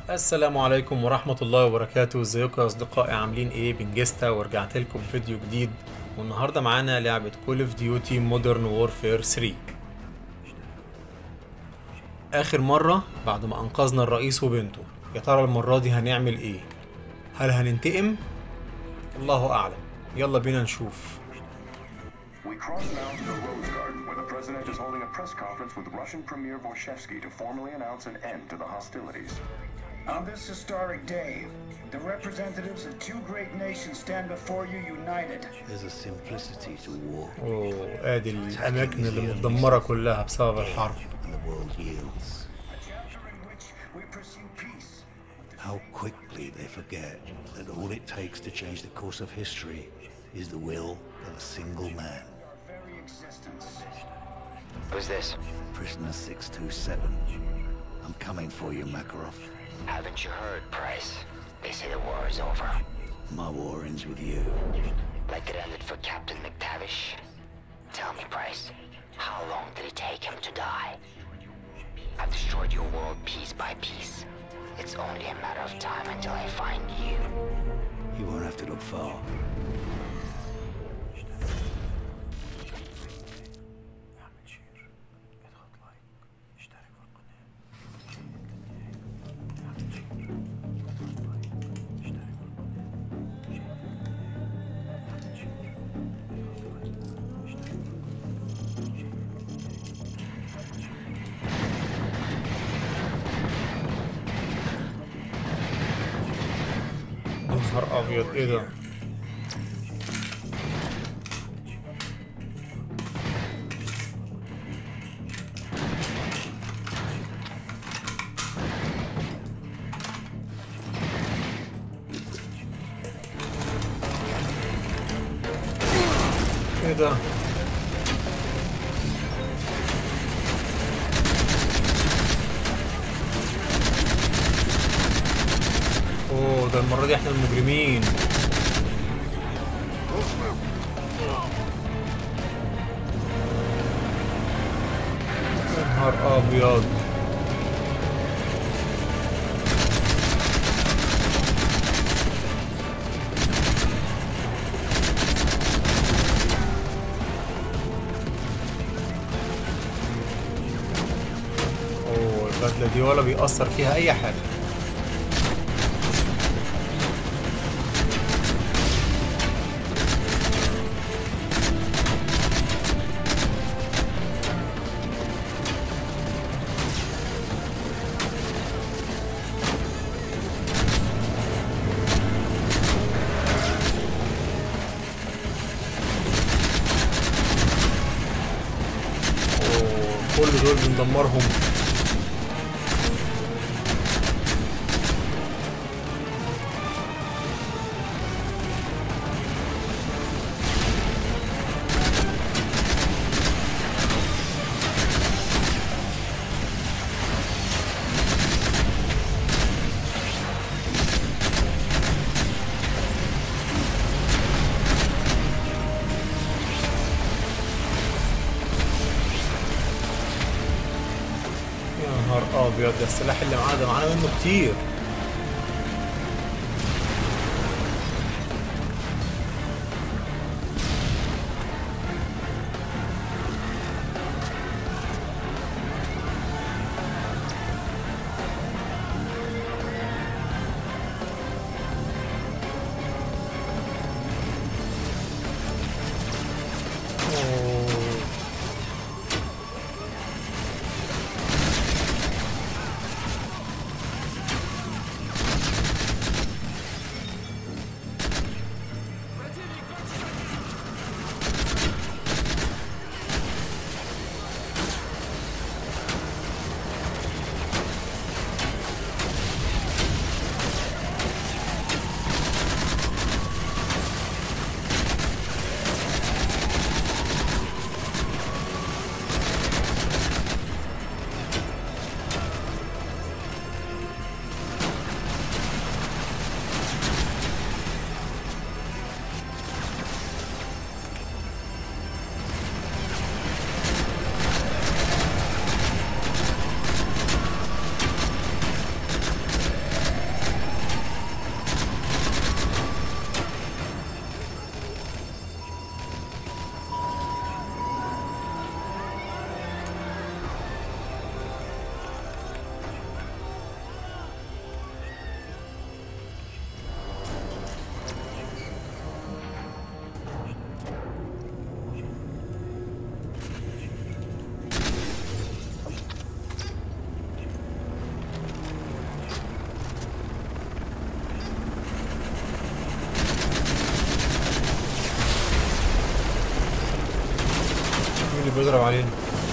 السلام عليكم ورحمة الله وبركاته ازيكم يا اصدقائي عاملين ايه بنجستا ورجعت لكم فيديو جديد والنهاردة معانا لعبة كول اوف ديوتي مودرن وورفير 3 اخر مرة بعد ما انقذنا الرئيس وبنته يا ترى المرة دي هنعمل ايه هل هننتقم الله اعلم يلا بينا نشوف We cross now to the Rose Garden, where the president is holding a press conference with Russian Premier Vorshevsky to formally announce an end to the hostilities. On this historic day, the representatives of two great nations stand before you united. There's a simplicity to war, اوه ادي الاماكن اللي متدمرة كلها بسبب الحرب and the world yields. A chapter in which we pursue peace. How quickly they forget that all it takes to change the course of history is the will of a single man. Our very existence. Who's this? Prisoner 627. I'm coming for you, Makarov. Haven't you heard, Price? They say the war is over. My war ends with you. Like it ended for Captain McTavish. Tell me, Price, how long did it take him to die? I've destroyed your world piece by piece. It's only a matter of time until I find you. You won't have to look far. يا نهار ابيض ايه ده ايه ده اوه ده المرة دي احنا المجرمين يا نهار ابيض اوه البدلة دي ولا بيأثر فيها اي حاجة أوه، كل دول بندمرهم يا نهار ابيض ده السلاح اللي معاه ده معانا منه كتير أوه. بيضرب علينا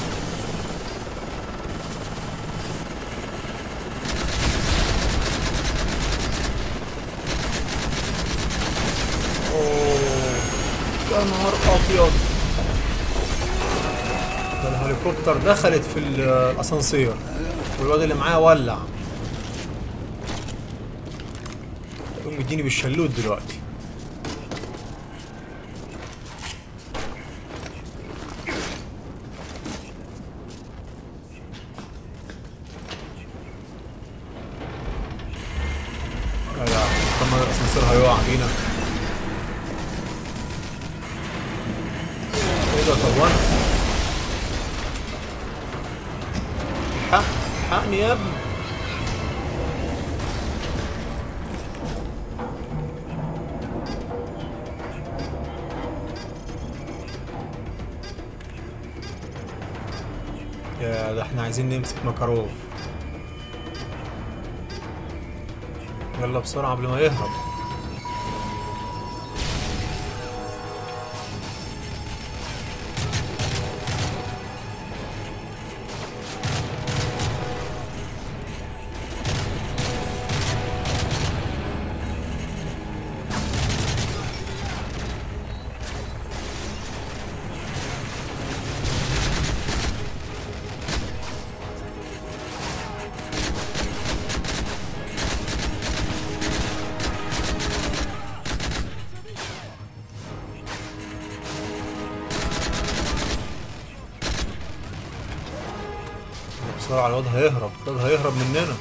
أوه، يا نهار ابيض ده الهليكوبتر دخلت في ال- الاسانسير والواد اللي معايا ولع يقوم مديني بالشلوت دلوقتي لا لا طبعا الاسانسير هيقع بينا ايه ده طب وانا الحق الحقني يا ابني يا ده احنا عايزين نمسك مكروف يلا بسرعة قبل ما يهرب بسرعة الواد هيهرب الواد هيهرب مننا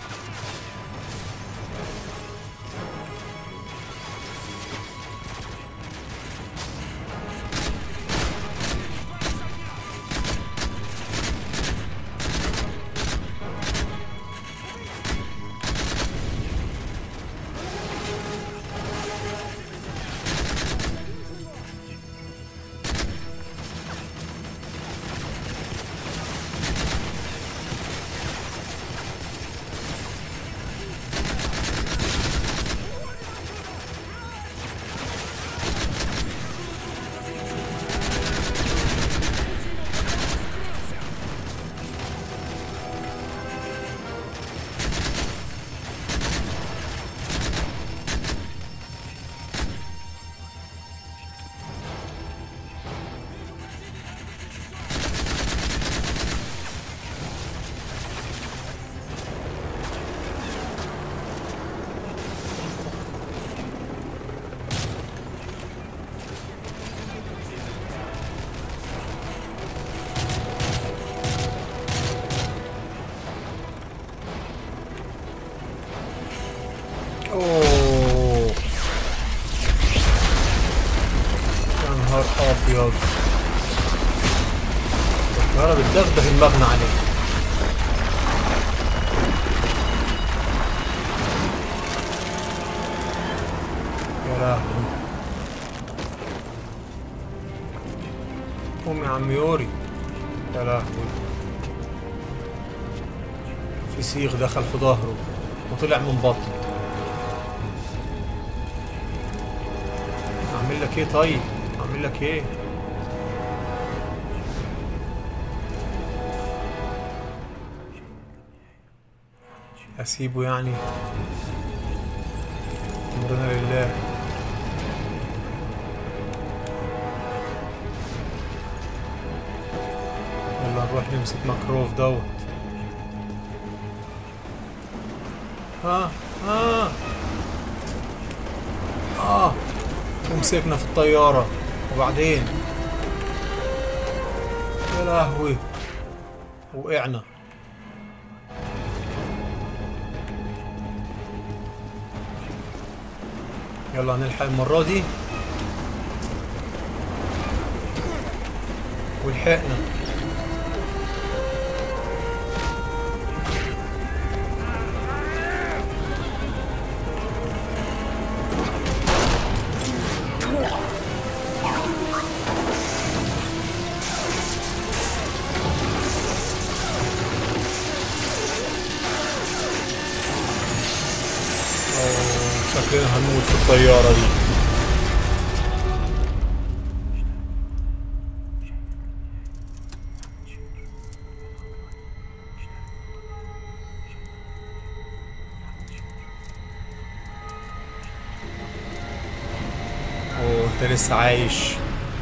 اوه يا نهار ابيض الطيارة بتدغدغ المبنى عليه يا لهوي قوم يا عم يوري يا لهوي في سيخ دخل في ظهره وطلع من بطنه اعمل لك ايه طيب اعمل لك ايه اسيبه يعني امرنا لله يلا نروح نمسك مكروف دوت ها ها اه ومسكنا في الطيارة وبعدين يا لهوي وقعنا يلا هنلحق المرة دي ولحقنا أوه، شكلنا هنموت في الطيارة دي انت لسه عايش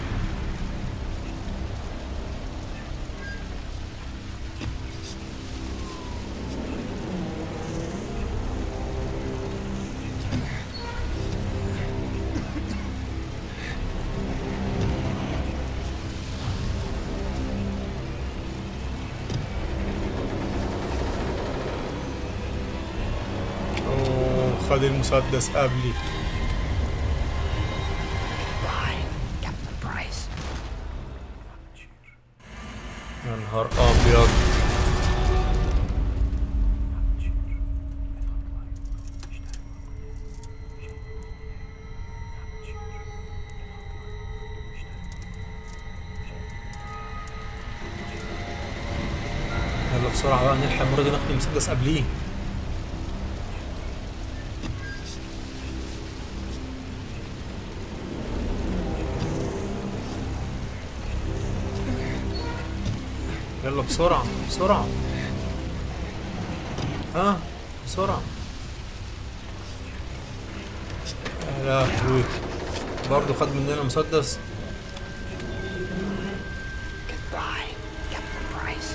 اوه خد المسدس قبلي Bye, Captain Price. يا نهار ابيض يلا بسرعة بقى نلحق المرة دي ناخد المسدس قبليه يلا بسرعة بسرعة ها بسرعة يا لهوي برضه خد مننا مسدس Goodbye, Captain Price.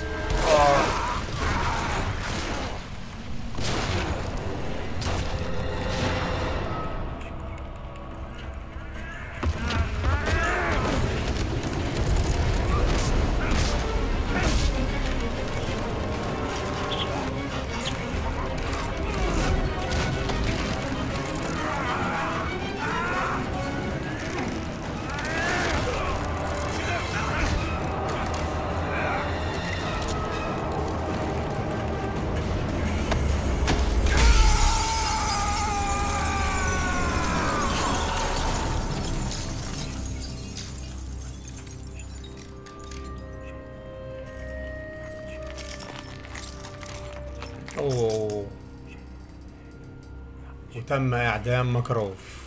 اوه وتم اعدام مكروف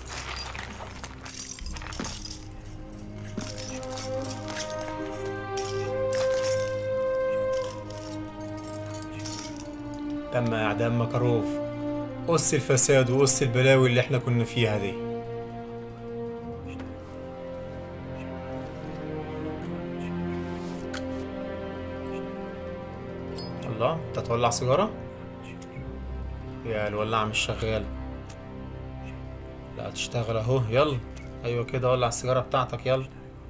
تم اعدام مكروف قص الفساد وقص البلاوي اللي احنا كنا فيها دي الله انت تولع سيجارة؟ يا الولاعة مش شغالة لا تشتغل اهو يلا ايوه كده ولع السيجارة بتاعتك يلا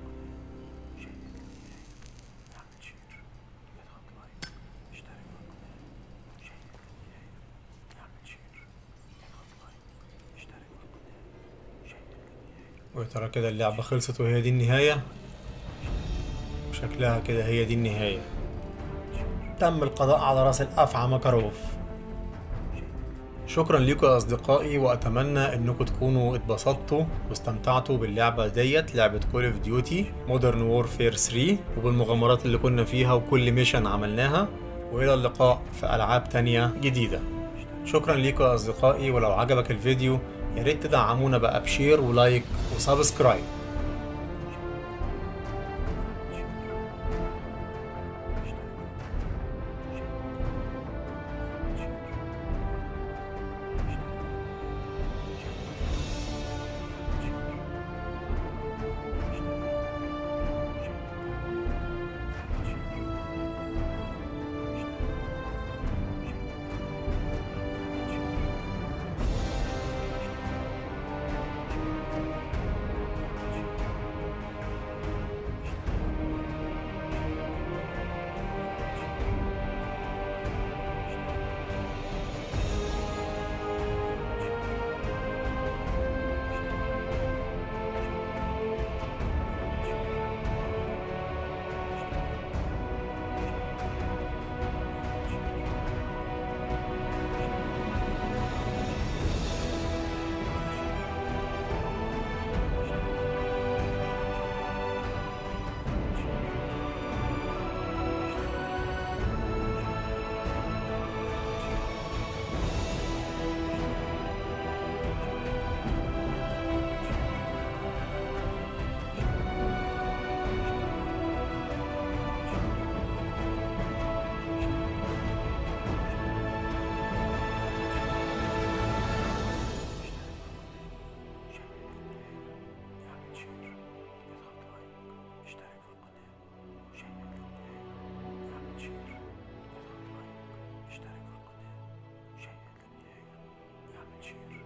ويا ترى كده اللعبة خلصت وهي دي النهاية شكلها كده هي دي النهاية تم القضاء على راس الأفعى مكروف شكرا لكم يا أصدقائي وأتمنى إنكم تكونوا اتبسطتوا واستمتعتوا باللعبة ديت لعبة كول اوف ديوتي مودرن وورفير 3 وبالمغامرات اللي كنا فيها وكل ميشن عملناها وإلى اللقاء في ألعاب تانية جديدة شكرا لكم يا أصدقائي ولو عجبك الفيديو ياريت تدعمونا بقى بشير ولايك وسبسكرايب change.